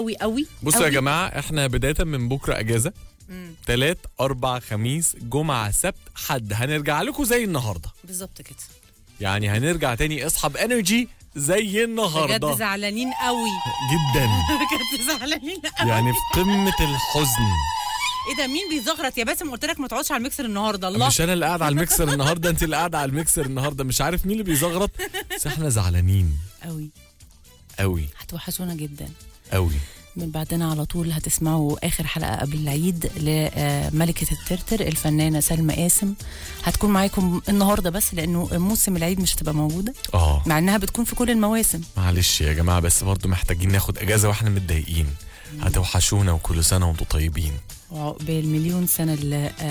قوي قوي بصوا يا قوي. جماعه احنا بدايه من بكره اجازه تلات اربع خميس جمعه سبت حد هنرجع لكم زي النهارده بالظبط كده يعني هنرجع تاني اصحاب انرجي زي بجد النهارده زعلانين قوي جدا بجد زعلانين قوي يعني في قمه الحزن ايه ده مين بيزغرط يا باسم قلت لك ما تقعدش على الميكسر النهارده الله مش انا اللي قاعد على الميكسر النهارده انت اللي قاعده على الميكسر النهارده مش عارف مين اللي بيزغرط بس احنا زعلانين قوي قوي هتوحشونا جدا قوي من بعدنا على طول هتسمعوا اخر حلقه قبل العيد لملكه الترتر الفنانه سلمى قاسم هتكون معاكم النهارده بس لانه موسم العيد مش هتبقى موجوده اه مع انها بتكون في كل المواسم معلش يا جماعه بس برضو محتاجين ناخد اجازه واحنا متضايقين هتوحشونا وكل سنه وانتم طيبين وعقبال مليون سنه ل-